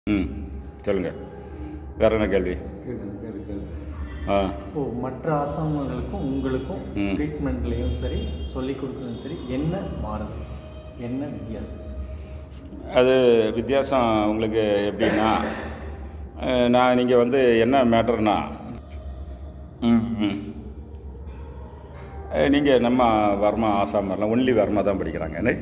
ம் சொல்லுங்கள் வேற என்ன கேள்வி கேளுங்க, கேளு, கேளு. ஆ இப்போ மற்ற ஆசான்களுக்கும் உங்களுக்கும் ம். ட்ரீட்மெண்ட்லேயும் சரி சொல்லிக் கொடுக்குறதும் சரி என்ன மாறுது என்ன வித்தியாசம் அது வித்தியாசம் உங்களுக்கு எப்படின்னா அஹ், நான் நீங்கள் வந்து என்ன மேட்டர்னா ம் ம் நீங்கள் நம்ம வர்மா ஆசாம் வரலாம் ஒன்லி வர்மா தான் படிக்கிறாங்க என்ன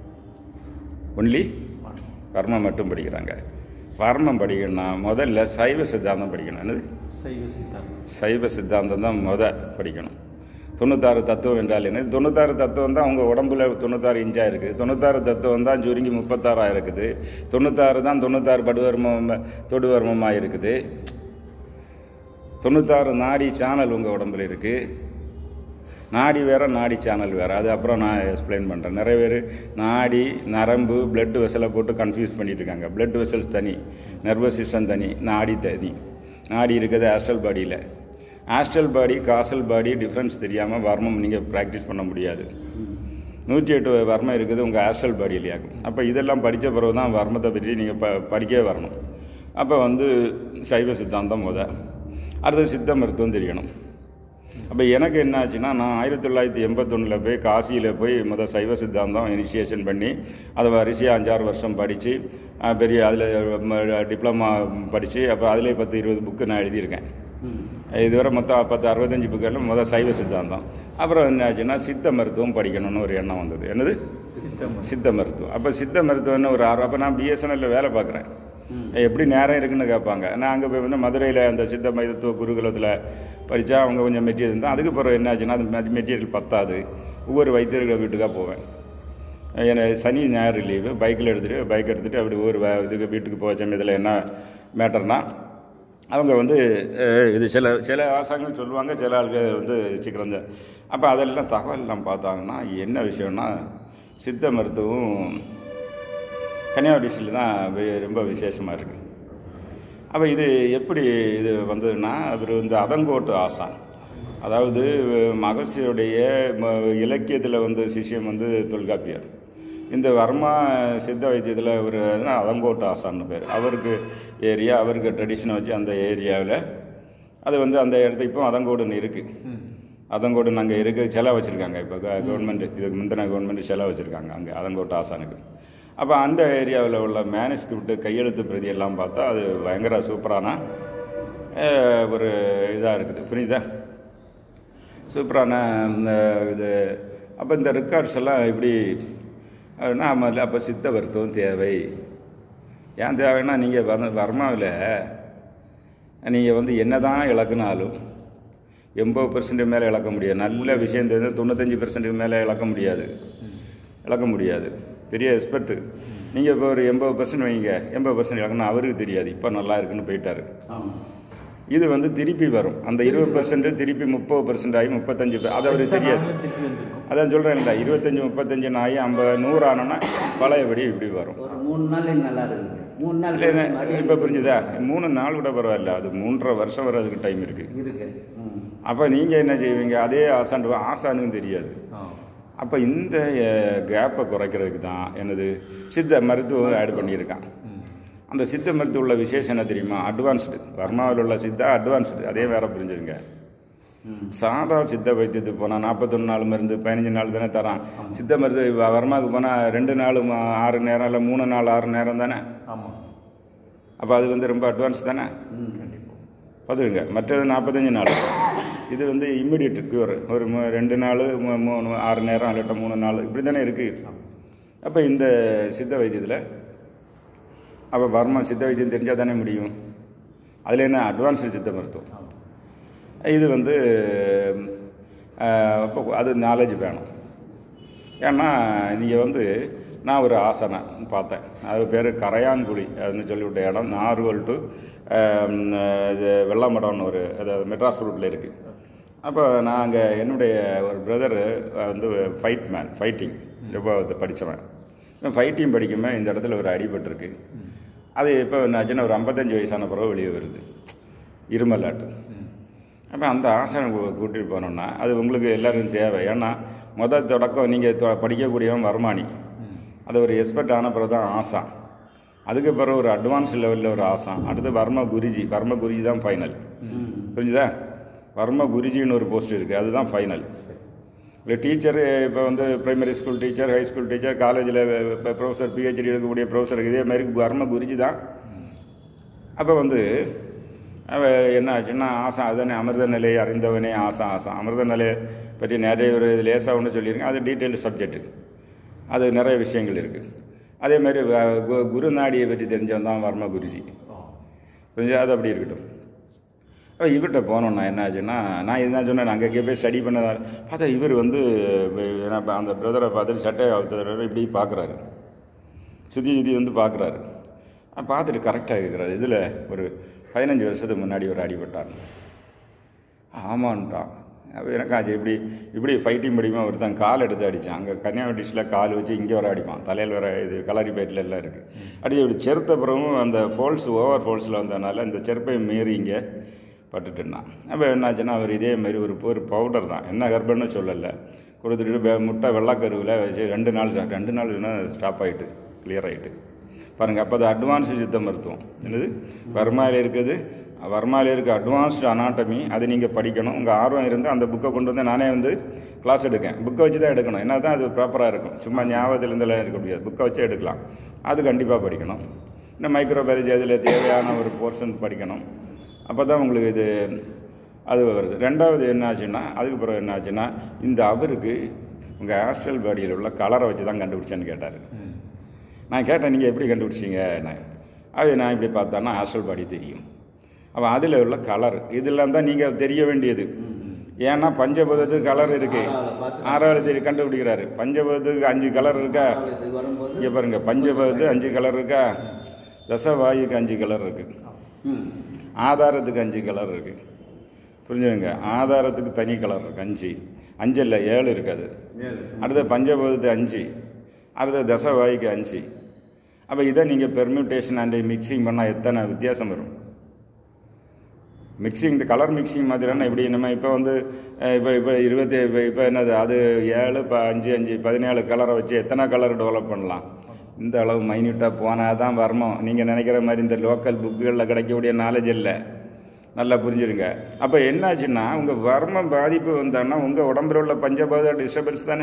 ஒன்லி வர்மா மட்டும் படிக்கிறாங்க வர்மம் படிக்கணும்னா முதல்ல சைவ சித்தாந்தம் படிக்கணும் என்னது சைவ சித்தாந்தம் சைவ சித்தாந்தம் தான் முத படிக்கணும் தொண்ணூத்தாறு தத்துவம் என்றால் என்ன தொண்ணூத்தாறு தத்துவம் தான் உங்கள் உடம்புல தொண்ணூத்தாறு இன்ச்சா இருக்குது தொண்ணூத்தாறு தத்துவம் தான் சுருங்கி முப்பத்தாறாக இருக்குது தொண்ணூத்தாறு தான் தொண்ணூத்தாறு படுவர்மம் தொடுவர்மமாக இருக்குது தொண்ணூத்தாறு நாடி சேனல் உங்கள் உடம்புல இருக்குது நாடி வேற நாடி சேனல் வேறு அது அப்புறம் நான் எக்ஸ்பிளைன் பண்ணுறேன் நிறைய பேர் நாடி நரம்பு பிளட் வெசலை போட்டு கன்ஃபியூஸ் பண்ணிட்டு இருக்காங்க பிளட் வெசல்ஸ் தனி நர்வஸ் சிஸ்டம் தனி நாடி தனி நாடி இருக்குது ஆஸ்ட்ரல் பாடியில் astral body causal body difference தெரியாமல் வர்மம் நீங்கள் ப்ராக்டிஸ் பண்ண முடியாது நூற்றி எட்டு வர்மம் இருக்குது உங்கள் ஆஸ்ட்ரல் பாடியிலேயாகும் அப்போ இதெல்லாம் படித்த பிறகு தான் வர்மத்தை பற்றி நீங்கள் ப படிக்கவே வரணும் அப்போ வந்து சைவ சித்தாந்தம் முத அடுத்து சித்த மருத்துவம் தெரியணும் அப்போ எனக்கு என்ன ஆச்சுன்னா நான் ஆயிரத்தி தொள்ளாயிரத்தி எண்பத்தொன்னில் போய் காசியில் போய் முத சைவ சித்தாந்தம் இனிஷியேஷன் பண்ணி அதை வரிசையாக அஞ்சாறு வருஷம் படித்து பெரிய அதில் டிப்ளமா படித்து அப்போ அதிலே பத்து இருபது புக்கு நான் எழுதியிருக்கேன் இதுவரை மொத்தம் பத்து அறுபத்தஞ்சு புக்கில் முதல் சைவ சித்தாந்தம் அப்புறம் என்ன ஆச்சுன்னா சித்த மருத்துவம் படிக்கணும்னு ஒரு எண்ணம் வந்தது என்னது சித்தம் சித்த மருத்துவம் அப்போ சித்த மருத்துவம்னு ஒரு ஆறு அப்போ நான் பிஎஸ்என்எல்ல வேலை பார்க்குறேன் எப்படி நேரம் இருக்குன்னு கேட்பாங்க நான் அங்கே போய் வந்து மதுரையில் அந்த சித்த மருத்துவ குருகுலத்தில் படித்தா அவங்க கொஞ்சம் மெட்டீரியல் தான் அதுக்கு பிறகு என்ன ஆச்சுன்னா அந்த மெட்டீரியல் பத்தாது ஒவ்வொரு வைத்தியர்கள் வீட்டுக்காக போவேன் எனக்கு சனி ஞாயிறு லீவு பைக்கில் எடுத்துகிட்டு பைக் எடுத்துகிட்டு அப்படி ஒவ்வொரு வ- இதுக்கு வீட்டுக்கு போக சமயத்தில் என்ன மேட்டர்னா அவங்க வந்து அஹ், இது சில சில ஆசாங்கள் சொல்லுவாங்க சில ஆளுங்க வந்து சீக்கிரம் தான் அப்போ அதெல்லாம் தகவல்லாம் பார்த்தாங்கன்னா என்ன விஷயம்னா சித்த மருத்துவம் கன்னியாகுமரி டிஸ்ட்ரிக்டில் தான் வி- ரொம்ப விசேஷமாக இருக்குது அப்போ இது எப்படி இது வந்ததுன்னா அவர் வந்து அதங்கோட்டு ஆசான் அதாவது மகர்ஷியுடைய ம- இலக்கியத்தில் வந்து சிஷ்யம் வந்து தொல்காப்பியர் இந்த வர்மா சித்த வைத்தியத்தில் ஒரு அதங்கோட்டு ஆசான்னு பேர் அவருக்கு ஏரியா அவருக்கு ட்ரெடிஷனை வச்சு அந்த ஏரியாவில் அது வந்து அந்த இடத்துக்கு இப்போ அதங்கோடுன்னு இருக்குது அதங்கோடு நாங்கள் இருக்கு சிலை வச்சுருக்காங்க இப்போ கவர்மெண்ட் இதுக்கு முந்தின கவர்மெண்ட் சிலை வச்சுருக்காங்க அங்கே அதங்கோட்டு ஆசானுக்கு அப்போ அந்த ஏரியாவில் உள்ள மேனஸ்கிரிப்ட் கையெழுத்து பிரதி எல்லாம் பார்த்தா அது பயங்கர சூப்பரான அஹ், ஒரு இதாக இருக்குது புரியுதா சூப்பரான இந்த இது அப்போ இந்த ரெக்கார்ட்ஸ் எல்லாம் இப்படி நாம் அப்போ சித்த மருத்துவம் தேவை ஏன் தேவைன்னா நீங்கள் வந்து வர்மாவில் நீங்கள் வந்து என்ன தான் இழக்குனாலும் எண்பது பர்சன்ட் மேலே இழக்க முடியாது நல்ல விஷயம் தெரிஞ்சு தொண்ணூத்தஞ்சு பர்சன்ட்டுக்கு மேலே இழக்க முடியாது இழக்க முடியாது பெரிய எக்ஸ்பர்ட்டு நீங்கள் இப்போ ஒரு எண்பது பர்சன்ட் வைங்க எண்பது பர்சன்ட் இழக்கணும் அவருக்கு தெரியாது இப்போ நல்லா இருக்குன்னு போயிட்டாரு ஆமாம் இது வந்து திருப்பி வரும் அந்த இருபது பர்சன்ட் திருப்பி முப்பது பர்சன்ட் ஆகி முப்பத்தஞ்சு per- அது அவருக்கு தெரியாது நாங்களும் திருப்பி வந்திருக்கோம் அதான் சொல்கிறேன்ல இருபத்தஞ்சி முப்பத்தஞ்சு ஆகி ஐம்பது நூறு ஆனோன்னா பழையபடி இப்படி வரும் ஒரு மூணு நாள் நல்லா இருக்குங்க மூணு நாள் இல்லை கழிச்சு மறுபடியும் இப்போ புரிஞ்சுதா மூணு நாள் கூட பரவாயில்ல அது மூன்றரை வருஷம் வரை அதுக்கு டைம் இருக்குது இருக்கு ம். அப்போ நீங்கள் என்ன செய்வீங்க அதே ஆசான் ஆசானுக்கும் தெரியாது ஆ அப்போ இந்த கேப்பை குறைக்கிறதுக்கு தான் என்னது சித்த மருத்துவம் ஆட் பண்ணியிருக்கான் அந்த சித்த மருத்துவ உள்ள விசேஷம் என்ன தெரியுமா அட்வான்ஸ்டு வர்மாவில் உள்ள சித்தா அட்வான்ஸ்டு அதே வேற புரிஞ்சுருங்க ம். சாதா சித்த வைத்தியத்துக்கு போனால் நாற்பத்தொன்று நாள் மருந்து பதினஞ்சு நாள் தானே தரான் சித்த மருந்து வ- வர்மாவுக்கு போனால் ரெண்டு நாள் ம- ஆறு நேரம் இல்லை மூணு நாள் ஆறு நேரம் தானே ஆமாம் அப்போ அது வந்து ரொம்ப அட்வான்ஸ் தானே ம். பார்த்துருங்க மற்றது நாற்பத்தஞ்சு நாள் இது வந்து இம்மிடியட் க்யூர் ஒரு மூ- ரெண்டு நாள் மூ- மூணு ஆறு நேரம் இல்லாட்ட மூணு நாள் இப்படி தானே இருக்குது அப்போ இந்த சித்த வைத்தியத்தில் அப்போ வர்மா சித்த வைத்தியம் தெரிஞ்சால் தானே முடியும் அதில் என்ன அட்வான்ஸ்டு சித்த மருத்துவம் இது வந்து அஹ், இப்போ அது நாலேஜ் வேணும் ஏன்னா நீங்கள் வந்து நான் ஒரு ஆசனை பார்த்தேன் அது பேர் கரையான்குழி அதுன்னு சொல்லிவிட்ட இடம் நார்வல் டு இது வெள்ளாமடம்னு ஒரு அதாவது மெட்ராஸ் ரூட்டில் இருக்குது அப்போ நான் அங்கே என்னுடைய ஒரு பிரதரு வந்து ஃபைட் மேன் ஃபைட்டிங் ரொம்ப படித்தவன் ஃபைட்டிங் படிக்கும்போது இந்த இடத்துல ஒரு அடிபட்டிருக்கு அது இப்போ என்னாச்சுன்னா ஒரு ஐம்பத்தஞ்சு வயசான பிறகு வெளியே வருது இருமலாட்டு அப்போ அந்த ஆசனை கூட்டிகிட்டு போனோம்னா அது உங்களுக்கு எல்லாருக்கும் தேவை ஏன்னா முதல் தொடக்கம் நீங்கள் படிக்கக்கூடியவன் வருமானி அது ஒரு எக்ஸ்பர்ட் ஆன பிறகு தான் ஆசா அதுக்கு பிறகு ஒரு அட்வான்ஸ் லெவலில் ஒரு ஆசான் அடுத்து வர்ம குருஜி வர்ம குருஜி தான் ஃபைனல் ம் புரிஞ்சுதா வர்ம குருஜின்னு ஒரு போஸ்ட் இருக்குது அதுதான் ஃபைனல் இல்லை டீச்சர் இப்போ வந்து primary school teacher high school teacher காலேஜில் இப்போ ப்ரொஃபஸர் பிஹெச்டி எடுக்கக்கூடிய ப்ரொஃபஸர் இதே மாதிரி வர்ம குருஜி தான் அப்போ வந்து அவ என்ன ஆச்சுன்னா ஆசா அதுதானே அமிர்த நிலையை அறிந்தவனே ஆசா ஆசா அமிர்த நிலையை பற்றி நிறைய ஒரு லேசாக ஒன்று சொல்லியிருக்கேன் அது டீட்டெயில் சப்ஜெக்ட் அது நிறைய விஷயங்கள் இருக்குது அதே மாதிரி வ- கு- குரு நாடியை பற்றி தெரிஞ்சவன் தான் வர்ம குருஜி கொஞ்சம் அது அப்படி இருக்கட்டும் அப்ப இவர்கிட்ட போனோம் நான் என்ன ஆச்சுன்னா நான் இதுதான் சொன்னேன் அங்கே போய் ஸ்டடி பண்ணதா பார்த்தா இவர் வந்து ஏன்னா இப்ப அந்த பிரதரை பார்த்துட்டு சட்டையை அவுத்தர் இப்படி பார்க்குறாரு சுற்றி சுற்றி வந்து பார்க்குறாரு பார்த்துட்டு கரெக்டாக இருக்கிறாரு இதில் ஒரு பதினஞ்சு வருஷத்துக்கு முன்னாடி ஒரு அடிபட்டார் ஆமான்ட்டான் அப்போ எனக்கு ஆச்சு இப்படி இப்படி ஃபைட்டிங் படிமா ஒருத்தன் கால் எடுத்து அடித்தான் அங்கே கன்னியாகுமரி டிஸ்ட்ரிக்டில் கால் வச்சு இங்கே வர அடிப்பான் தலையில் வர இது கலாரிப்பேட்டில் எல்லாம் இருக்குது அடி இப்படி செருத்த பிறகும் அந்த ஃபோல்ஸ் ஓவர் ஃபோல்ஸில் வந்ததுனால இந்த செருப்பை மீறி இங்கே பட்டுட்டுனான் அப்போ என்னாச்சுன்னா அவர் இதே மாதிரி ஒரு ஒரு பவுடர் தான் என்ன கர்ப்பன்னு சொல்லலை கொடுத்துட்டு வெ- முட்டை வெள்ளாக்கருவில் வச்சு ரெண்டு நாள் சா- ரெண்டு நாள் ஸ்டாப் ஆகிட்டு கிளியர் ஆகிட்டு பாருங்கள் அப்போ அது அட்வான்ஸ் சித்த மருத்துவம் என்னது வர்மாவில் இருக்குது வர்மாவில் இருக்க அட்வான்ஸ்டு அனாட்டமி அது நீங்கள் படிக்கணும் உங்கள் ஆர்வம் இருந்தால் அந்த புக்கை கொண்டு வந்து நானே வந்து கிளாஸ் எடுக்கேன் புக்கை வச்சு தான் எடுக்கணும் என்ன தான் அது ப்ராப்பராக இருக்கும் சும்மா ஞாபகத்தில் இருந்தெல்லாம் இருக்க முடியாது புக்கை வச்சு எடுக்கலாம் அது கண்டிப்பாக படிக்கணும் இன்னும் மைக்ரோ பயாலஜி அதில் தேவையான ஒரு போர்ஷன் படிக்கணும் அப்போ தான் உங்களுக்கு இது அது வருது ரெண்டாவது என்ன ஆச்சுன்னா அதுக்கு பிறகு என்ன ஆச்சுன்னா இந்த அவருக்கு உங்கள் ஹாஸ்டல் பாடியில் உள்ள கலரை வச்சு தான் கண்டுபிடிச்சேன்னு கேட்டார் நான் கேட்டேன் நீங்கள் எப்படி கண்டுபிடிச்சீங்க நான் அது நான் இப்படி பார்த்தான்னா ஹாஸ்டல் பாடி தெரியும் அப்போ அதில் உள்ள கலர் இதெல்லாம் தான் நீங்கள் தெரிய வேண்டியது ஏன்னா பஞ்சபூதத்துக்கு கலர் இருக்கு ஆறாவதுல பார்த்து- ஆறாவது தெரிய கண்டுபிடிக்கிறாரு பஞ்சபூதத்துக்கு அஞ்சு கலர் இருக்கா இது வரும்போது இங்கே பாருங்க பஞ்சபூதத்து அஞ்சு கலர் இருக்கா தசவாயுக்கு அஞ்சு கலர் இருக்கு ம் ஆதாரத்துக்கு அஞ்சு கலர் இருக்கு புரிஞ்சுங்க ஆதாரத்துக்கு தனி கலர் இருக்கு அஞ்சு அஞ்சு இல்லை ஏழு இருக்காது ஏழு அடுத்த பஞ்சபூதத்து அஞ்சு அடுத்த தசவாய்க்கு அஞ்சு அப்போ இதை நீங்கள் பெர்மியூட்டேஷன் அண்ட் மிக்சிங் பண்ணால் எத்தனை வித்தியாசம் வரும் மிக்சிங் இந்த கலர் மிக்சிங் மாதிரியான இப்படி நம்ம இப்போ வந்து அஹ், இப்போ இப்போ இருபத்தி இப்போ இப்போ என்னது அது ஏழு இப்போ அஞ்சு அஞ்சு பதினேழு கலரை வச்சு எத்தனை கலர் டெவலப் பண்ணலாம் இந்த அளவு மைன்யூட்டாக போனால் தான் வரணும் நீங்கள் நினைக்கிற மாதிரி இந்த லோக்கல் புக்குகளில் கிடைக்கக்கூடிய நாலேஜ் இல்லை நல்லா புரிஞ்சுருங்க அப்போ என்னாச்சுன்னா உங்கள் வர்ம பாதிப்பு வந்தான்னா உங்கள் உடம்புல உள்ள பஞ்சபாத டிஸ்டர்பன்ஸ் தானே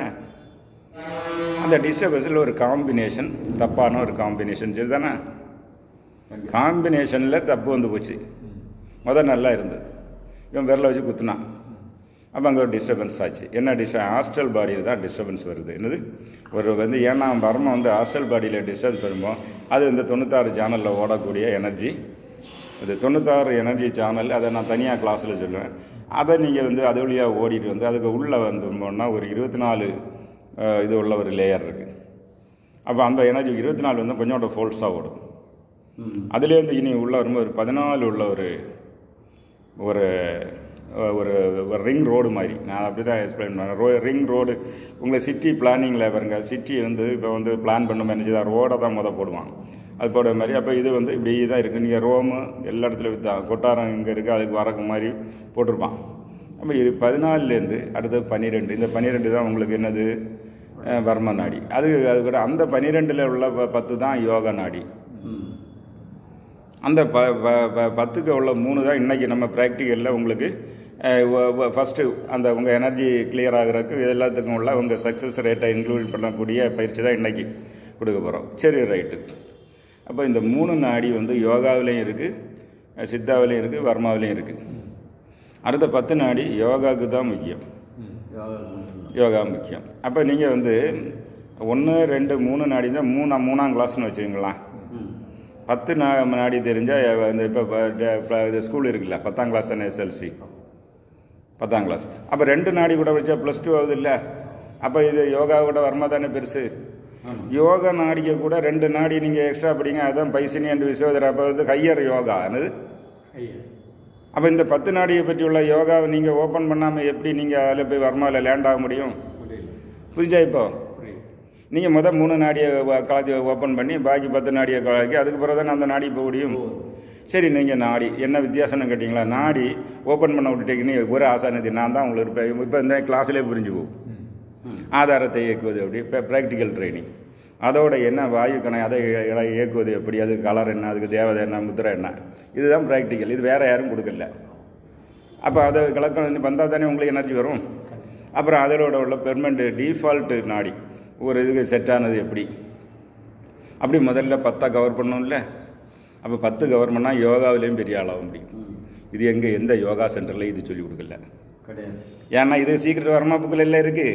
அந்த டிஸ்டர்பன்ஸில் ஒரு காம்பினேஷன் தப்பான ஒரு காம்பினேஷன் சரி தானே காம்பினேஷனில் தப்பு வந்து போச்சு முதல் நல்லா இருந்தது இவன் விரல வச்சு குத்துனான் அப்போ அங்கே ஒரு டிஸ்டர்பன்ஸ் ஆச்சு என்ன டிஸ்டர்ப் ஹாஸ்டல் பாடியில் தான் டிஸ்டர்பன்ஸ் வருது என்னது ஒரு வந்து ஏன்னா வர்மம் வந்து ஹாஸ்டல் பாடியில் டிஸ்டர்பன்ஸ் வரும்போது அது இந்த தொண்ணூத்தாறு சேனலில் ஓடக்கூடிய எனர்ஜி இது தொண்ணூத்தாறு எனர்ஜி சேனல் அதை நான் தனியாக கிளாஸில் சொல்லுவேன் அதை நீங்கள் வந்து அது வழியாக ஓடிட்டு வந்து அதுக்கு உள்ளே வந்து போனால் ஒரு இருபத்தி நாலு அஹ், இது உள்ள ஒரு லேயர் இருக்குது அப்போ அந்த எனர்ஜி இருபத்தி நாலு வந்து கொஞ்சோட ஃபோல்ஸாக ஓடும் ம் அதுலேருந்து இனி உள்ள வரும்போது ஒரு பதினாலு உள்ள ஒரு ஒரு ஒரு ஒரு ரிங் ரோடு மாதிரி நான் அப்படி தான் எக்ஸ்பிளைன் பண்ணேன் ரோ ரிங் ரோடு உங்களை சிட்டி பிளானிங்கில் பாருங்க சிட்டி வந்து இப்போ வந்து பிளான் பண்ணும் என்ன செய்தா ரோடை தான் முத போடுவான் அது போடுற மாதிரி அப்போ இது வந்து இப்படி தான் இருக்குது நீங்கள் ரோமு எல்லா இடத்துலையும் வித்தா கொட்டாரம் இங்கே இருக்குது அதுக்கு வரக்கு மாதிரி போட்டிருப்பான் அப்போ இது பதினாலுலேருந்து அடுத்து பன்னிரெண்டு இந்த பன்னிரெண்டு தான் உங்களுக்கு என்னது அஹ், வர்ம நாடி அது அது கூட அந்த பன்னிரெண்டில் உள்ள ப- பத்து தான் யோக நாடி ம் அந்த ப ப ப- பத்துக்கு உள்ள மூணு தான் இன்றைக்கி நம்ம ப்ராக்டிக்கலில் உங்களுக்கு ஃபஸ்ட்டு அந்த உங்கள் எனர்ஜி கிளியர் ஆகிறதுக்கு இது எல்லாத்துக்கும் உள்ள உங்கள் சக்ஸஸ் ரேட்டை இன்க்ளூட் பண்ணக்கூடிய பயிற்சி தான் இன்றைக்கி கொடுக்க போகிறோம் சரி ரைட்டு அப்போ இந்த மூணு நாடி வந்து யோகாவிலையும் இருக்குது சித்தாவிலையும் இருக்குது வர்மாவிலையும் இருக்குது அடுத்த பத்து நாடி யோகாவுக்கு தான் முக்கியம் யோகா மட்டும்தான். யோகா முக்கியம் அப்போ நீங்கள் வந்து ஒன்று ரெண்டு மூணு நாடி தான் மூணா மூணாம் கிளாஸ்னு வச்சுக்கோங்களேன் ம் பத்து நா நாடி தெரிஞ்சால் இந்த இப்போ இது ஸ்கூல் இருக்குல்ல பத்தாம் கிளாஸ் தானே எஸ்எல்சி பத்தாம் கிளாஸ் அப்போ ரெண்டு நாடி கூட வச்சா ப்ளஸ் டூ ஆகுது இல்லை அப்போ இது யோகா கூட வர்மா தானே பெருசு யோகா நாடிக்க கூட ரெண்டு நாடி நீங்கள் எக்ஸ்ட்ரா படிங்க அதுதான் பைசினி அண்ட் விஸ்வதர் அப்போ வந்து ஹையர் யோகா என்னது ஐயா அப்போ இந்த பத்து நாடியை பற்றி உள்ள யோகாவை நீங்கள் ஓப்பன் பண்ணாமல் எப்படி நீங்கள் அதில் போய் வர்மாவில் லேண்ட் ஆக முடியும் முடியல புரிஞ்சா இப்போ புரியுது நீங்கள் முதல் மூணு நாடியை வ- கலத்தி ஓப்பன் பண்ணி பாக்கி பத்து நாடியை கலக்கி அதுக்கு பிறகு தான் அந்த நாடி போக முடியும் சரி நீங்கள் நாடி என்ன வித்தியாசம்னு கேட்டிங்களா நாடி ஓப்பன் பண்ண விட்டுட்டீங்கன்னு ஒரு ஆசானதி நான் தான் உங்களுக்கு இப்போ இப்போ இந்த கிளாஸ்லேயே புரிஞ்சு போகும் ஆதாரத்தை இயக்குவது அப்படி இப்போ ப்ராக்டிக்கல் ட்ரைனிங் அதோட என்ன வாயு கணை அதை இ- இ- இயக்குவது எப்படி அது கலர் என்ன அதுக்கு தேவதை என்ன முத்திரை என்ன இதுதான் ப்ராக்டிக்கல் இது வேறு யாரும் கொடுக்கல அப்போ அதை கலக்கம் வந்தால் தானே உங்களுக்கு எனர்ஜி வரும் அப்புறம் அதோட உள்ள பெர்மனண்ட் டிஃபால்ட்டு நாடி ஒரு இதுக்கு செட் ஆனது எப்படி அப்படி முதல்ல பத்தா கவர் பண்ணணும்ல அப்போ பத்து கவர் பண்ணால் யோகாவிலையும் பெரிய ஆளாக முடியும் இது எங்கே எந்த யோகா சென்டரில் இது சொல்லி கொடுக்கல கிடையாது ஏன்னா இது சீக்கிரம் வர்மா புக்கில் எல்லாம் இருக்குது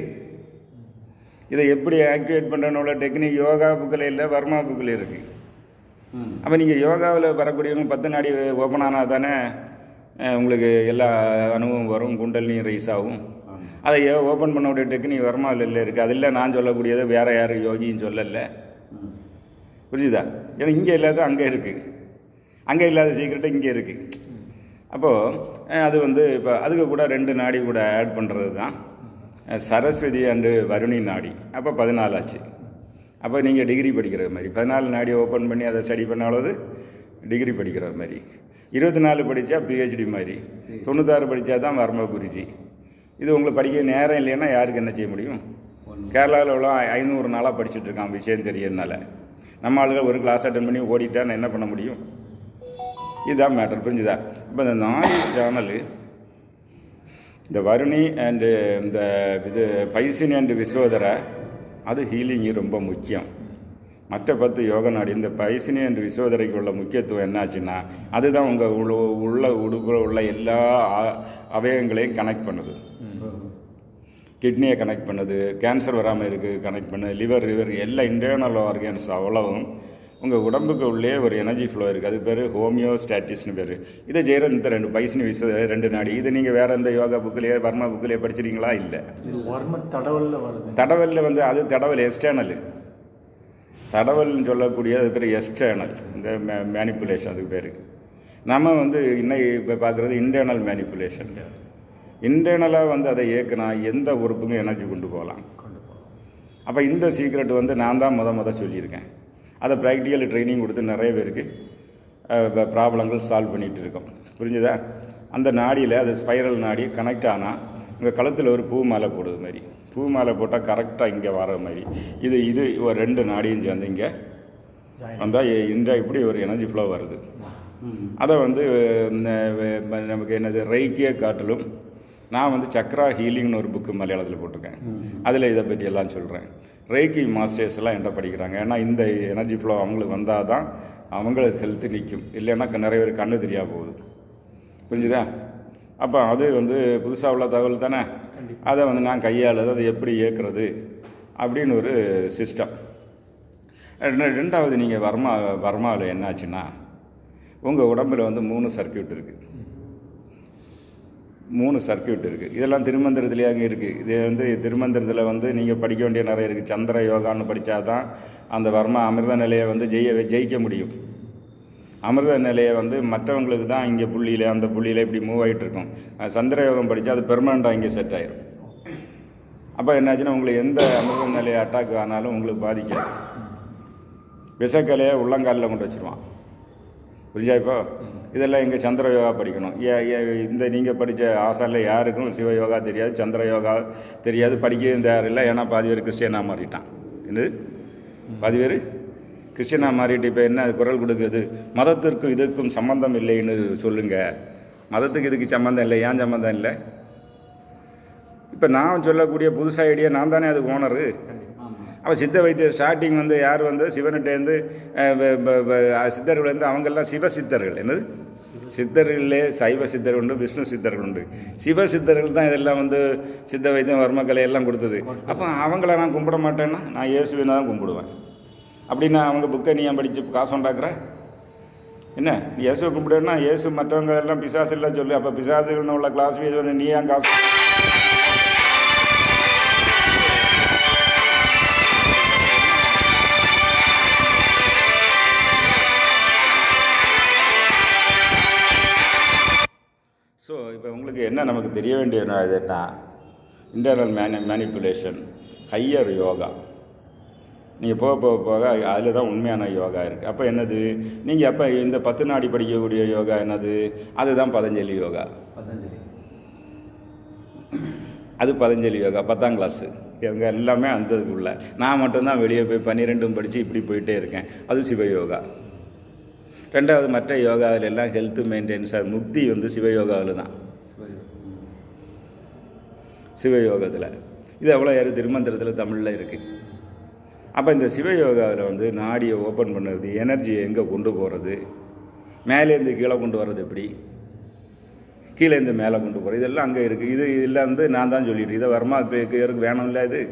இதை எப்படி ஆக்டிவேட் பண்ணுறனோட டெக்னிக் யோகா புக்கில் இல்லை வர்மா புக்கில் இருக்குது ம் அப்போ நீங்கள் யோகாவில் வரக்கூடியவங்க பத்து நாடி ஓப்பன் ஆனால் தானே அஹ், உங்களுக்கு எல்லா அனுபவம் வரும் குண்டலினி ரைஸ் ஆகும் ஆமாம் அதை ஓப்பன் பண்ணக்கூடிய டெக்னிக் வர்மாவில் இல்லை இருக்குது அதில் நான் சொல்லக்கூடியது வேற யாரும் யோகியும் சொல்லலை ம் புரிஞ்சுதா ஏன்னா இங்கே இல்லாத அங்கே இருக்குது அங்கே இல்லாத சீக்கிரட்டு இங்கே இருக்குது அப்போது அது வந்து இப்போ அதுக்கு கூட ரெண்டு நாடி கூட ஆட் பண்ணுறது தான் அஹ், சரஸ்வதி அண்டு வருணி நாடி அப்போ பதினாலு ஆச்சு அப்போ நீங்கள் டிகிரி படிக்கிற மாதிரி பதினாலு நாடி ஓப்பன் பண்ணி அதை ஸ்டடி பண்ணாலும் டிகிரி படிக்கிற மாதிரி இருபத்தி நாலு படித்தா பிஹெச்டி மாதிரி தொண்ணூத்தாறு படித்தா தான் வர்ம குருஜி இது உங்களுக்கு படிக்க நேரம் இல்லைன்னா யாருக்கு என்ன செய்ய முடியும் கேரளாவில் உள்ள ஐநூறு நாளாக படிச்சுட்டு இருக்கான் விஷயம் தெரியறதுனால நம்ம ஆளுங்க ஒரு கிளாஸ் அட்டன் பண்ணி ஓடிட்டா நான் என்ன பண்ண முடியும் இதுதான் மேட்டர் புரிஞ்சுதா இப்போ இந்த நாலு சேனலு இந்த வருணி அண்டு இந்த இது பைசினி அண்டு விஸ்வோதரை அது ஹீலிங்கு ரொம்ப முக்கியம் மற்ற பத்து யோக நாடி இந்த பைசினி அண்டு விஸ்வோதரைக்கு உள்ள முக்கியத்துவம் என்னாச்சுன்னா அதுதான் உங்கள் உள்ள உள்ள உடுப்புல உள்ள எல்லா அ- அவயவங்களையும் கனெக்ட் பண்ணுது கிட்னியை கனெக்ட் பண்ணுது கேன்சர் வராமல் இருக்குது கனெக்ட் பண்ணுது லிவர் லிவர் எல்லா இன்டர்னல் ஆர்கன்ஸ் அவ்வளவும் உங்கள் உடம்புக்கு உள்ளே ஒரு எனர்ஜி ஃப்ளோ இருக்குது அது பேர் ஹோமியோஸ்டாட்டிஸ்னு பேர் இதை செய்கிற இந்த ரெண்டு பைசனி விஸ்வ ரெண்டு நாடி இது நீங்கள் வேறு எந்த யோகா புக்கிலேயே வர்மா புக்கிலேயே படிச்சிருக்கீங்களா இல்லை இது வர்ம தடவல்ல வருது தடவலில் வந்து அது தடவல் எக்ஸ்டர்னல் தடவல்னு சொல்லக்கூடிய அது பேர் எக்ஸ்டர்னல் இந்த மேனிப்புலேஷன் அதுக்கு பேர் நம்ம வந்து இன்னைக்கு இப்போ பார்க்குறது இன்டர்னல் மேனிப்புலேஷன் இன்டர்னலாக வந்து அதை இயக்குனா எந்த உறுப்புக்கும் எனர்ஜி கொண்டு போகலாம் கொண்டு போகலாம் அப்போ இந்த சீக்ரெட் வந்து நான் தான் முத முத சொல்லியிருக்கேன் அதை ப்ராக்டிக்கல் ட்ரைனிங் கொடுத்து நிறைய பேருக்கு ப்ராப்ளங்கள் சால்வ் பண்ணிகிட்டு இருக்கோம் புரிஞ்சுதா அந்த நாடியில் அது ஸ்பைரல் நாடி கனெக்ட் ஆனால் உங்கள் கழுத்தில் ஒரு பூ மாலை போடுது மாதிரி பூ மாலை போட்டால் கரெக்டாக இங்கே வர மாதிரி இது இது ஒரு ரெண்டு நாடியும் சேர்ந்து இங்கே Join. வந்தால் இந்த இப்படி ஒரு எனர்ஜி ஃப்ளோ வருது ம் அதை வந்து ம், அஹ், நமக்கு என்னது ரைக்கிய காட்டிலும் நான் வந்து சக்ரா ஹீலிங்னு ஒரு புக்கு மலையாளத்தில் போட்டிருக்கேன் அதில் இதை பற்றி எல்லாம் சொல்கிறேன் ரைக்கி மாஸ்டர்ஸ் எல்லாம் என்கிட்ட படிக்கிறாங்க ஏன்னா இந்த எனர்ஜி ஃப்ளோ அவங்களுக்கு வந்தால் தான் அவங்களுக்கு ஹெல்த்து நிற்கும் இல்லைன்னா க- நிறைய பேர் கண்ணு தெரியா போகுது புரிஞ்சுதா அப்போ அது வந்து புதுசாக உள்ள தகவல் தானே அதை வந்து நான் கையாளுது அதை எப்படி இயக்குறது அப்படின்னு ஒரு சிஸ்டம் ரெண்டாவது நீங்கள் வர்மா வர்மாவில் என்னாச்சுன்னா உங்கள் உடம்புல வந்து மூணு சர்க்கியூட் இருக்குது மூணு சர்க்கியூட் இருக்குது இதெல்லாம் திருமந்திரத்துலேயே இருக்குது இது வந்து திருமந்திரத்தில் வந்து நீங்கள் படிக்க வேண்டிய நிறைய இருக்குது சந்திர யோகான்னு படித்தா தான் அந்த வர்மா அமிர்த நிலையை வந்து ஜெய ஜெயிக்க முடியும் அமிர்த நிலையை வந்து மற்றவங்களுக்கு தான் இங்கே புள்ளியில் அந்த புள்ளியில் இப்படி மூவ் ஆகிட்டு இருக்கும் அஹ் சந்திர யோகம் படித்தா அது பெர்மனண்ட்டாக இங்கே செட் ஆயிரும் அப்போ என்னாச்சுன்னா உங்களுக்கு எந்த அமிர்த நிலையை அட்டாக் ஆனாலும் உங்களுக்கு பாதிக்காது விஷக்கலையை உள்ளங்காலில் கொண்டு வச்சிருவான் புரிஞ்சா இப்போ இதெல்லாம் இங்கே சந்திர யோகா படிக்கணும் ஏ ஏ இந்த நீங்கள் படித்த ஆசானில் யாருக்கும் சிவ யோகா தெரியாது சந்திர யோகா தெரியாது படிக்கவும் தேவையில்லை ஏன்னா பாதி பேர் கிறிஸ்டியனாக மாறிட்டான் என்னது பாதி பேர் கிறிஸ்டியனாக மாறிட்டு இப்போ என்ன குரல் கொடுக்குது மதத்திற்கும் இதற்கும் சம்பந்தம் இல்லைன்னு சொல்லுங்க மதத்துக்கு இதுக்கு சம்மந்தம் இல்லை ஏன் சம்மந்தம் இல்லை இப்போ நான் சொல்லக்கூடிய புதுசு ஐடியா நான் தானே அதுக்கு ஓனரு அப்போ சித்த வைத்திய ஸ்டார்டிங் வந்து யார் வந்து சிவன்கிட்டேருந்து அஹ், வ- வ- வ- சித்தர்கள் வந்து அவங்கெல்லாம் சிவ சித்தர்கள் என்னது சித்தர்களே சைவ சித்தர் உண்டு விஷ்ணு சித்தர்கள் உண்டு சிவ சித்தர்கள் தான் இதெல்லாம் வந்து சித்த வைத்தியம் வர்மக்கலை எல்லாம் கொடுத்தது அப்போ அவங்கள நான் கும்பிட மாட்டேன்னா நான் இயேசுவினை தான் கும்பிடுவேன் அப்படின்னா அவங்க புக்கை நீ ஏன் படித்து காசு உண்டாக்குற என்ன நீ இயேசுவை கும்பிடுன்னா இயேசு மற்றவங்க எல்லாம் பிசாசு எல்லாம் சொல்லு அப்போ பிசாசுகள்னு உள்ள கிளாஸ் நீ ஏன் காசு ஸோ இப்போ உங்களுக்கு என்ன நமக்கு தெரிய வேண்டிய இதுன்னா இன்டர்னல் மேனி மேனிப்புலேஷன் ஹையர் யோகா நீங்கள் போக போக போக அதில் தான் உண்மையான யோகா இருக்குது அப்போ என்னது நீங்கள் அப்போ இந்த பத்து நாடி படிக்கக்கூடிய யோகா என்னது அதுதான் பதஞ்சலி யோகா பதஞ்சலி அது பதஞ்சலி யோகா பத்தாம் கிளாஸு இவங்க எல்லாமே அந்த இதுக்குள்ள நான் மட்டும்தான் வெளியே போய் பன்னிரெண்டும் படித்து இப்படி போயிட்டே இருக்கேன் அது சிவயோகா ரெண்டாவது மற்ற யோகாவில் எல்லாம் ஹெல்த் மெயின்டெனன்ஸ் முக்தி வந்து சிவயோகாவில் தான் சிவயோகத்தில் இது எவ்வளோ யார் திருமந்திரத்தில் தமிழில் இருக்குது அப்போ இந்த சிவயோகாவில் வந்து நாடியை ஓப்பன் பண்ணுறது எனர்ஜியை எங்கே கொண்டு போகிறது மேலேருந்து கீழே கொண்டு வர்றது எப்படி கீழேருந்து மேலே கொண்டு போகிறது இதெல்லாம் அங்கே இருக்குது இது இதெல்லாம் வந்து நான் தான் சொல்லிட்டு இதை வர்மா இருக்கு வேணும்ல இது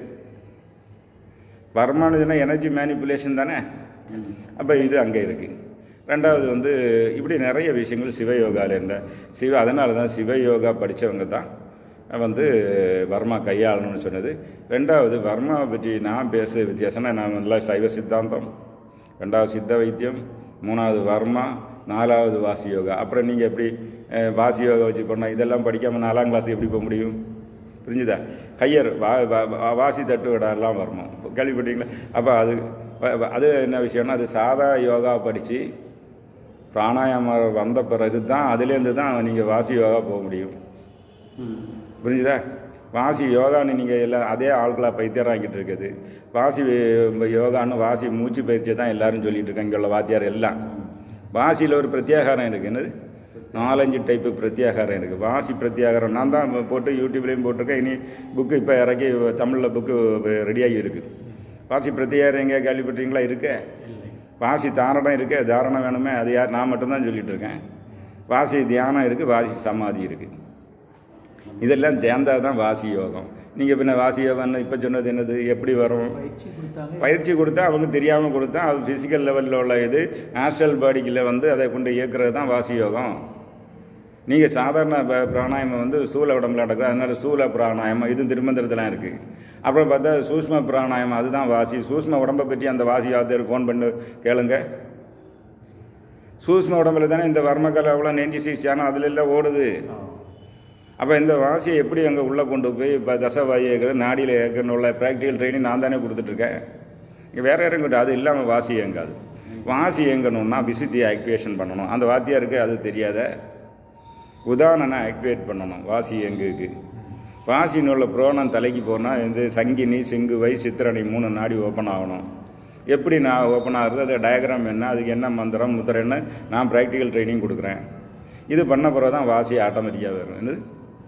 வர்மானதுன்னா எனர்ஜி மேனிப்புலேஷன் தானே அப்போ இது அங்கே இருக்குது ரெண்டாவது வந்து இப்படி நிறைய விஷயங்கள் சிவயோகாவில் இருந்த சிவ அதனால தான் சிவயோகா படித்தவங்க தான் வந்து வர்மா கையாளணும்னு சொன்னது ரெண்டாவது வர்மாவை பற்றி நான் பேச வித்தியாசம்னா நான் நல்லா சைவ சித்தாந்தம் ரெண்டாவது சித்த வைத்தியம் மூணாவது வர்மா நாலாவது வாசி யோகா அப்புறம் நீங்கள் எப்படி அஹ், வாசி யோகா வச்சு பண்ணால் இதெல்லாம் படிக்காமல் நாலாம் கிளாஸ் எப்படி போக முடியும் புரிஞ்சுதா கையர் வா வா- வா- வாசி தட்டு விடலாம் வரணும் கேள்விப்பட்டீங்களா அப்போ அது வ- வ- அது என்ன விஷயம்னா அது சாதா யோகா படித்து பிராணாயாமம் வந்த பிறகு தான் அதுலேருந்து தான் நீங்கள் வாசி யோகா போக முடியும் புரிஞ்சுதா வாசி யோகான்னு நீங்கள் எல்லாம் அதே ஆட்களாக பைத்தியராக்கிட்டு இருக்குது வாசி வி- யோகான்னு வாசி மூச்சு பயிற்சியை தான் எல்லாரும் சொல்லிட்டு இருக்காங்க இங்கே உள்ள வாத்தியார் எல்லாம் வாசியில் ஒரு பிரத்யாகாரம் இருக்குது என்னது நாலஞ்சு டைப்பு பிரத்யாகாரம் இருக்குது வாசி பிரத்யாகாரம் நான் தான் போட்டு யூடியூப்லேயும் போட்டிருக்கேன் இனி புக்கு இப்போ இறக்கி தமிழில் புக்கு ரெடியாகி இருக்குது வாசி பிரத்யாகாரம் எங்கேயா கேள்விப்பட்டீங்களா இருக்கே வாசி தாரணம் இருக்கு தாரணம் வேணுமே அது யார் நான் மட்டும்தான் சொல்லிட்டு இருக்கேன் வாசி தியானம் இருக்குது வாசி சமாதி இருக்குது இதெல்லாம் சேர்ந்தா தான் வாசி யோகம் நீங்கள் பின்ன வாசி யோகம்னு இப்போ சொன்னது என்னது எப்படி வரும் பயிற்சி கொடுத்தாங்க பயிற்சி கொடுத்தா அவங்க தெரியாமல் கொடுத்தா அது ஃபிசிக்கல் லெவலில் உள்ள இது ஆஸ்ட்ரல் பாடிக்குள்ள வந்து அதை கொண்டு இயக்குறது தான் வாசி யோகம் நீங்கள் சாதாரண ப- பிராணாயாமம் வந்து சூழ உடம்புல நடக்குது அதனால சூழ பிராணாயாமம் இது திருமந்திரத்துலாம் இருக்குது அப்புறம் பார்த்தா சூஷ்ம பிராணாயாமம் அதுதான் வாசி சூஷ்ம உடம்பை பற்றி அந்த வாசி யாத்திரை ஃபோன் பண்ணி கேளுங்க சூஷ்ம உடம்புல தானே இந்த வர்மக்கலை அவ்வளோ நெஞ்சி சீச்சானோ அதில் எல்லாம் ஓடுது அப்போ இந்த வாசியை எப்படி அங்கே உள்ளே கொண்டு போய் இப்போ தசவாயு ஏற்கிறது நாடியில் ஏற்கனவே உள்ள ப்ராக்டிக்கல் ட்ரைனிங் நான் தானே கொடுத்துட்ருக்கேன் இங்கே வேறு யாரும் கிட்ட அது இல்லாமல் வாசி இயங்காது வாசி இயங்கணும்னா விசுத்தியை ஆக்டிவேஷன் பண்ணணும் அந்த வாத்தியாருக்கு அது தெரியாத உதாரணனை ஆக்டிவேட் பண்ணணும் வாசி இயங்குக்கு வாசின்னு உள்ள புரோணம் தலைக்கு போனால் இந்த சங்கினி சிங்குவை சித்திரணி மூணு நாடி ஓப்பன் ஆகணும் எப்படி நான் ஓப்பன் ஆகுறது அது டயக்ராம் என்ன அதுக்கு என்ன மந்திரம் முத்திரைன்னு நான் ப்ராக்டிக்கல் ட்ரைனிங் கொடுக்குறேன் இது பண்ண பிறகு தான் வாசி ஆட்டோமேட்டிக்காக வரும் என்னது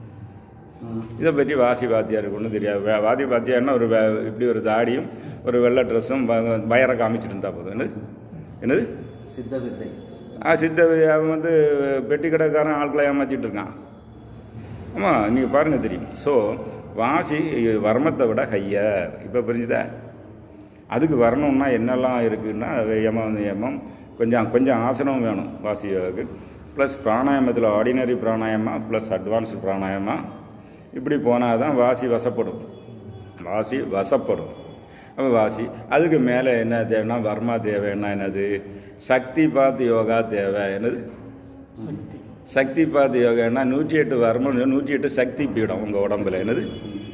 இதை பற்றி வாசி வாத்தியாருக்கு ஒன்றும் தெரியாது வே- வாதி வாத்தியார்னா ஒரு வே- இப்படி ஒரு தாடியும் ஒரு வெள்ளை ட்ரெஸ்ஸும் வயரை காமிச்சிட்டு இருந்தால் போதும் என்னது என்னது சித்த வித்தை ஆ சித்த வி- அவன் வந்து பெட்டி கடைக்காரன் ஆட்களை ஏமாற்றிட்டு இருக்கான் ஆமாம் நீங்கள் பாருங்கள் தெரியும் ஸோ வாசி வர்மத்தை விட ஹையர் இப்போ புரிஞ்சுதா அதுக்கு வரணும்னா என்னெல்லாம் இருக்குன்னா யமம் யமம் கொஞ்சம் கொஞ்சம் ஆசனம் வேணும் வாசி யோகாவுக்கு ப்ளஸ் பிராணாயாமத்தில் ordinary pranayama plus advance pranayama இப்படி போனால் தான் வாசி வசப்படும் வாசி வசப்படும் அப்போ வாசி அதுக்கு மேலே என்ன தேவைன்னா வர்மா தேவைன்னா என்னது சக்தி பாத் யோகா தேவை என்னது சக்தி சக்தி பாத் யோகான்னா நூற்றி எட்டு வர்மம் நூற்றி எட்டு சக்தி பீடம் உங்கள் உடம்புல என்னது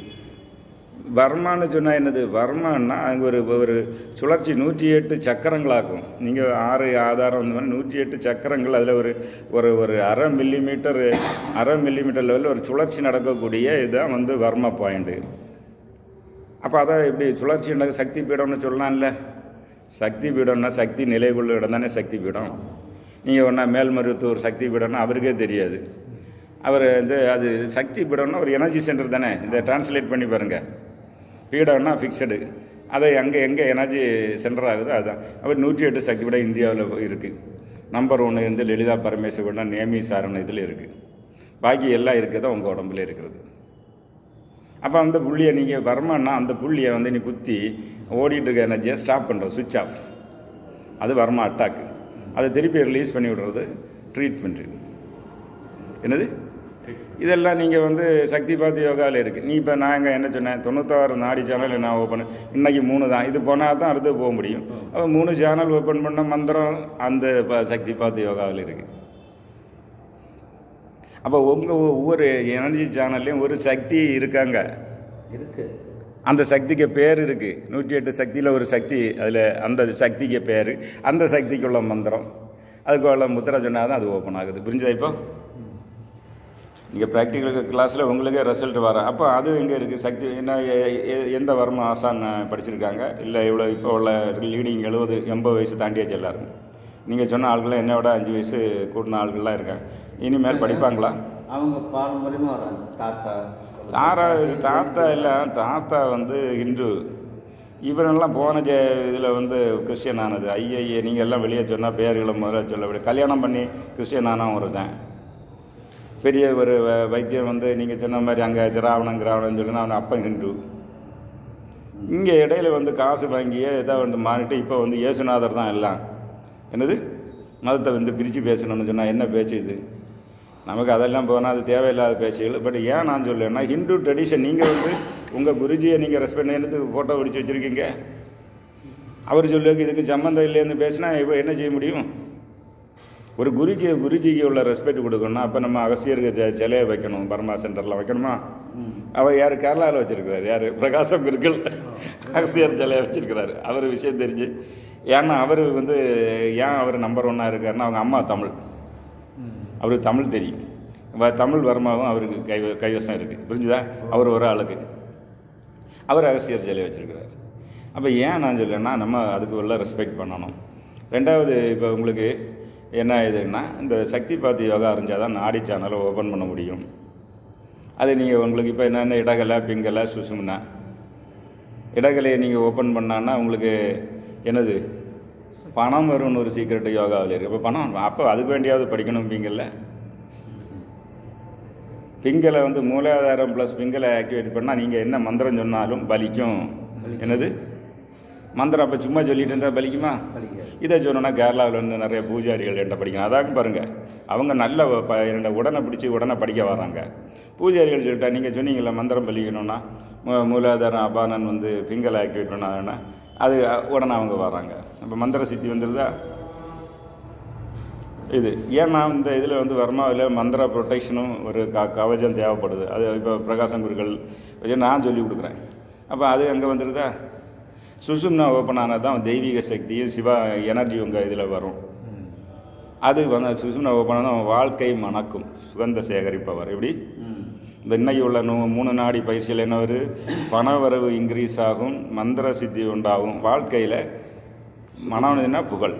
வர்மான்னு சொன்னால் என்னது வர்மான்னா அங்கே ஒரு ஒரு சுழற்சி நூற்றி எட்டு சக்கரங்களாக்கும் நீங்கள் ஆறு ஆதாரம் இந்த மாதிரி நூற்றி எட்டு சக்கரங்கள் அதில் ஒரு ஒரு ஒரு அரை மில்லிமீட்டர் அரை மில்லிமீட்டர் லெவலில் ஒரு சுழற்சி நடக்கக்கூடிய இதுதான் வந்து வர்ம பாயிண்ட்டு அப்போ அதான் இப்படி சுழற்சி நடக்க சக்தி பீடம்னு சொல்லலாம்ல சக்தி பீடம்னா சக்தி நிலை கொள்ள இடம் தானே சக்தி பீடம் நீங்கள் ஒன்றா மேல்மருவத்தூர் சக்தி பீடம்னா அவருக்கே தெரியாது அவர் வந்து அது சக்தி பீடம்னா ஒரு எனர்ஜி சென்டர் தானே இதை டிரான்ஸ்லேட் பண்ணி பாருங்கள் பீடம்னா ஃபிக்ஸடு அதை அங்கே எங்கே எனர்ஜி சென்டர் ஆகுதோ அதுதான் அவர் நூற்றி எட்டு சக்தி பீடம் இந்தியாவில் இருக்குது நம்பர் ஒன்று வந்து லலிதா பரமேஸ்வரன் நேமி சாரண இதில் இருக்குது பாக்கி எல்லாம் இருக்கிறதா உங்கள் உடம்புல இருக்கிறது அப்போ அந்த புள்ளியை நீங்கள் வரமானா அந்த புள்ளியை வந்து நீ குத்தி ஓடிட்டு இருக்க எனர்ஜியை ஸ்டாப் பண்ணுறது சுவிட்ச் ஆஃப் அது வர்மா அட்டாக்கு அதை திருப்பி ரிலீஸ் பண்ணி விடுறது ட்ரீட்மெண்ட்டு என்னது இதெல்லாம் நீங்கள் வந்து சக்தி பார்த்து யோகாவில் இருக்குது நீ இப்போ நான் இங்கே என்ன சொன்னேன் தொண்ணூத்தாறு நாடி சேனல் நான் ஓப்பன் இன்னைக்கு மூணு தான் இது போனால் தான் அடுத்து போக முடியும் அப்போ மூணு சேனல் ஓப்பன் பண்ண மந்திரம் அந்த ப- சக்தி பார்த்து யோகாவில் இருக்குது அப்போ உங்கள் ஒவ்வொரு எனர்ஜி சேனல்லையும் ஒரு சக்தி இருக்காங்க இருக்கு அந்த சக்திக்கு பேர் இருக்குது நூற்றி எட்டு சக்தியில் ஒரு சக்தி அதில் அந்த சக்திக்கு பேர் அந்த சக்திக்குள்ள மந்திரம் அதுக்குள்ள முத்திரை சொன்னால் தான் அது ஓப்பன் ஆகுது புரிஞ்சதா இப்போ நீங்கள் ப்ராக்டிக்கல் கிளாஸில் உங்களுக்கே ரிசல்ட் வர அப்போ அது எங்கே இருக்குது சக்தி என்ன எ- எ- எந்த வருமா ஆசான் படிச்சிருக்காங்க இல்லை இவ்வளோ இப்போ உள்ள லீடிங் எழுபது எண்பது வயசு தாண்டியாச்சு எல்லாரும் நீங்கள் சொன்ன ஆட்கள்லாம் என்னை விட அஞ்சு வயசு கூட்டின ஆட்கள்லாம் இருக்காங்க இனிமேல் படிப்பாங்களா அவங்க பாரம்பரியமாக வராங்க தாத்தா தாரா தாத்தா இல்லை தாத்தா வந்து ஹிந்து இவரெல்லாம் போன ஜெ இதில் வந்து கிறிஸ்டியன் ஆனது ஐயய்ய நீங்கள் எல்லாம் வெளியே சொன்னால் பேர்களை முதல்ல சொல்ல விட கல்யாணம் பண்ணி கிறிஸ்டியன் ஆனவன் ஒருத்தன் பெரிய ஒரு வ- வைத்தியர் வந்து நீங்கள் சொன்ன மாதிரி அங்கே திராவணம் கிராவணம் சொல்லுன்னா அவன் அப்பன் ஹிந்து இங்கே இடையில வந்து காசு வாங்கியே இதை வந்து மாறிட்டு இப்போ வந்து இயேசுநாதர் தான் எல்லாம் என்னது மதத்தை வந்து பிரித்து பேசணும்னு சொன்னால் என்ன பேச்சு இது நமக்கு அதெல்லாம் போனால் அது தேவையில்லாத பேச்சுகள் பட் ஏன் நான் சொல்லேன்னா ஹிந்து ட்ரெடிஷன் நீங்கள் வந்து உங்கள் குருஜியை நீங்கள் ரெஸ்பெக்ட் எடுத்து ஃபோட்டோ பிடிச்சி வச்சுருக்கீங்க அவர் சொல்லுக்கு இதுக்கு சம்மந்தம் இல்லைன்னு பேசினா இப்போ என்ன செய்ய முடியும் ஒரு குருஜி குருஜிக்கு உள்ள ரெஸ்பெக்ட் கொடுக்கணும் அப்போ நம்ம அகஸ்தியருக்கு செ- சிலையை வைக்கணும் பர்மா சென்டரில் வைக்கணுமா அவர் யார் கேரளாவில் வச்சிருக்கிறார் யார் பிரகாசம் குருக்கள் அகஸ்தியர் சிலையை வச்சிருக்கிறாரு அவர் விஷயம் தெரிஞ்சு ஏன்னா அவர் வந்து ஏன் அவர் நம்பர் ஒன்னாக இருக்காருன்னா அவங்க அம்மா தமிழ் அவருக்கு தமிழ் தெரியும் வ- தமிழ் வர்மாவும் அவருக்கு கை கைவசம் இருக்குது புரிஞ்சுதா அவர் ஒரு ஆளுக்கு அவர் அகஸ்தியர் சிலையை வச்சிருக்கிறார் அப்போ ஏன் நான் சொல்லேன்னா நம்ம அதுக்கு உள்ள ரெஸ்பெக்ட் பண்ணணும் ரெண்டாவது இப்போ உங்களுக்கு என்ன இதுன்னா இந்த சக்தி பாத்தி யோகா அறிஞ்சால் தான் நாடி சேனலை ஓப்பன் பண்ண முடியும் அது நீங்கள் உங்களுக்கு இப்போ என்னென்ன இடகலை பிங்கலை சுசும்னா இடகலையை நீங்கள் ஓப்பன் பண்ணான்னா உங்களுக்கு என்னது பணம் வரும்னு ஒரு சீக்கிரட்டு யோகாவில் இருக்குது அப்போ பணம் அப்போ அதுக்கு வேண்டியாவது படிக்கணும் பிங்கல்ல பிங்கலை வந்து மூலாதாரம் ப்ளஸ் பிங்கலை ஆக்டிவேட் பண்ணால் நீங்கள் என்ன மந்திரம் சொன்னாலும் பலிக்கும் என்னது மந்திரம் அப்போ சும்மா சொல்லிட்டு இருந்தால் பலிக்குமா படிக்காது இதை சொன்னோன்னா கேரளாவில் வந்து நிறைய பூஜாரிகள் என்கிட்ட படிக்கணும் அதாங்க பாருங்கள் அவங்க நல்ல ப- என்னோட உடனே பிடிச்சி உடனே படிக்க வராங்க பூஜாரிகள் சொல்லிட்டா நீங்கள் சொன்னீங்கல்ல மந்திரம் பலிக்கணும்னா மூ- மூலாதாரம் அபானன் வந்து பிங்கலை ஆக்டிவேட் பண்ணாங்கன்னா அது அ, உடனே அவங்க வராங்க அப்போ மந்திர சித்தி வந்துடுதா இது ஏன்னா இந்த இதில் வந்து வர்மாவில் மந்திர ப்ரொடெக்ஷனும் ஒரு க கவச்சம் தேவைப்படுது அது இப்போ பிரகாசம் குருக்கள் வச்சு நான் சொல்லி கொடுக்குறேன் அப்போ அது அங்கே வந்துடுதா சுசும்னா ஓப்பன் ஆனால் தான் தெய்வீக சக்தியும் சிவா எனர்ஜி உங்கள் இதில் வரும் அது வந்து சுசும்னா ஓப்பன் ஆனால் வாழ்க்கை மணக்கும் சுகந்த சேகரிப்பவர் எப்படி ம் இந்த இன்னைக்கு உள்ள நூ மூணு நாடி பயிற்சியில் என்ன வரு பண வரவு இன்க்ரீஸ் ஆகும் மந்திர சித்தி உண்டாகும் வாழ்க்கையில் மனம்னா புகழ்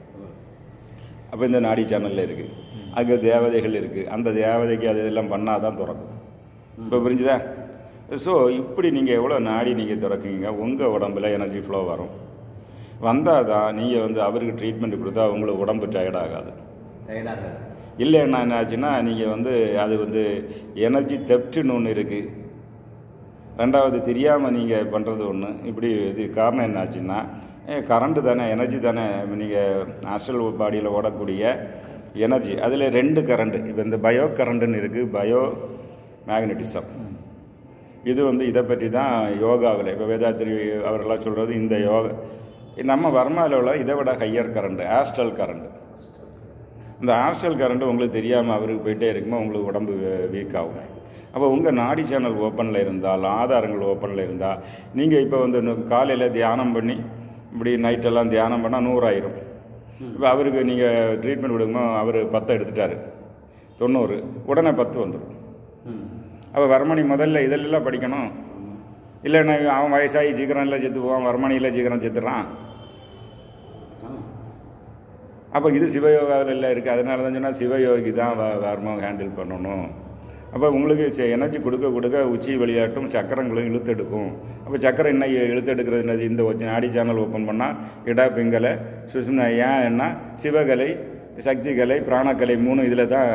அப்போ இந்த நாடி சேனலில் இருக்குது அங்கே தேவதைகள் இருக்குது அந்த தேவதைக்கு அது இதெல்லாம் பண்ணால் தான் திறக்கும் இப்போ புரிஞ்சுதா ஸோ இப்படி நீங்கள் எவ்வளோ நாடி நீங்கள் திறக்குங்க உங்கள் உடம்புல எனர்ஜி ஃப்ளோ வரும் வந்தால் தான் நீங்கள் வந்து அவருக்கு ட்ரீட்மெண்ட் கொடுத்தா உங்களுக்கு உடம்பு டயர்ட் ஆகாது டயர்டாக இல்லைன்னா என்ன ஆச்சுன்னா நீங்கள் வந்து அது வந்து எனர்ஜி தெப்ட்டுன்னு ஒன்று இருக்குது ரெண்டாவது தெரியாமல் நீங்கள் பண்ணுறது ஒன்று இப்படி இது காரணம் என்ன ஆச்சுன்னா கரண்ட்டு தானே எனர்ஜி தானே நீங்கள் ஆஸ்ட்ரல் பாடியில் ஓடக்கூடிய எனர்ஜி அதில் ரெண்டு கரண்ட்டு இப்போ இந்த பயோ கரண்ட்டுன்னு இருக்குது பயோ மேக்னட்டிசம் இது வந்து இதை பற்றி தான் யோகாவில் இப்போ வேதாத்திரி அவரெல்லாம் சொல்கிறது இந்த யோகா நம்ம வர்மாவில் உள்ள இதை விட ஹையர் கரண்ட் ஆஸ்ட்ரல் கரண்ட் இந்த ஹாஸ்டல் கரண்ட் உங்களுக்கு தெரியாமல் அவருக்கு போயிட்டே இருக்குமோ உங்களுக்கு உடம்பு வீக் ஆகும் அப்போ உங்கள் நாடி சேனல் ஓப்பனில் இருந்தால் ஆதாரங்கள் ஓப்பனில் இருந்தால் நீங்கள் இப்போ வந்து காலையில் தியானம் பண்ணி இப்படி நைட்டெல்லாம் தியானம் பண்ணால் நூறாயிரும் இப்போ அவருக்கு நீங்கள் ட்ரீட்மெண்ட் கொடுக்கும்போது அவர் பத்தை எடுத்துட்டாரு தொண்ணூறு உடனே பத்து வந்துடும் ம் அப்போ வர்மணி முதல்ல இதெல்லாம் படிக்கணும் இல்லைன்னா அவன் வயசாகி சீக்கிரம் இல்லை செத்து போவான் வர்மணியில் சீக்கிரம் செத்துறான் ஆமாம் அப்போ இது சிவயோகாவில் இல்லை இருக்குது அதனால தான் சொன்னால் சிவயோகி தான் வ- வர்மம் ஹேண்டில் பண்ணணும் அப்போ உங்களுக்கு எனர்ஜி கொடுக்க கொடுக்க உச்சி விளையாட்டும் சக்கரங்களும் இழுத்தெடுக்கும் அப்போ சக்கரம் என்ன இழுத்தெடுக்கிறது என்னது இந்த ஒரு நாடி சேனல் ஓப்பன் பண்ணால் இடா பிங்கலை சுஷ்ம ஏன் என்ன சிவகலை சக்திகலை பிராணக்கலை மூணு இதில் தான்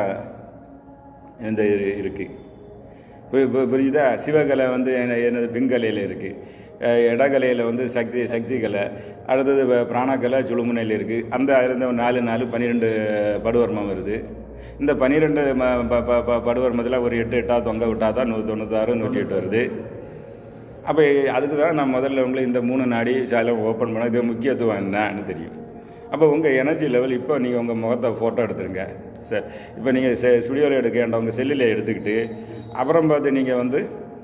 இந்த இரு- இருக்கு பு- பு- புரியுதா சிவகலை வந்து என்ன- என்னது பிங்கலையில் இருக்குது இடகலையில் வந்து சக்தி சக்திகலை அடுத்தது வ- பிராணக்கலை சுழுமுனையில் இருக்குது அந்த இருந்த நாலு நாலு பன்னிரெண்டு படுவர்மம் வருது இந்த பன்னிரெண்டு ம ப- ப- ப- படுவர்மத்தில் ஒரு எட்டு எட்டா தொங்க விட்டா தான் நூற்றி தொண்ணூத்தாறு நூற்றி எட்டு வருது அப்போ அதுக்கு தான் நான் முதல்ல உங்களுக்கு இந்த மூணு நாடி சாலம் ஓப்பன் பண்ண இது முக்கியத்துவம் என்னன்னு தெரியும் அப்போ உங்கள் எனர்ஜி லெவல் இப்போ நீங்கள் உங்கள் முகத்தை ஃபோட்டோ எடுத்துருங்க சார் இப்போ நீங்கள் செ ஸ்டுடியோவில் எடுக்க வேண்டாம் உங்கள் செல்லில் எடுத்துக்கிட்டு அப்புறம் பார்த்து நீங்கள் வந்து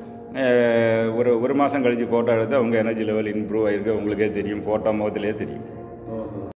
அஹ், ஒரு ஒரு மாதம் கழித்து ஃபோட்டோ எடுத்தால் உங்கள் எனர்ஜி லெவல் இம்ப்ரூவ் ஆகிருக்கு உங்களுக்கே தெரியும் ஃபோட்டோ முகத்திலே தெரியும்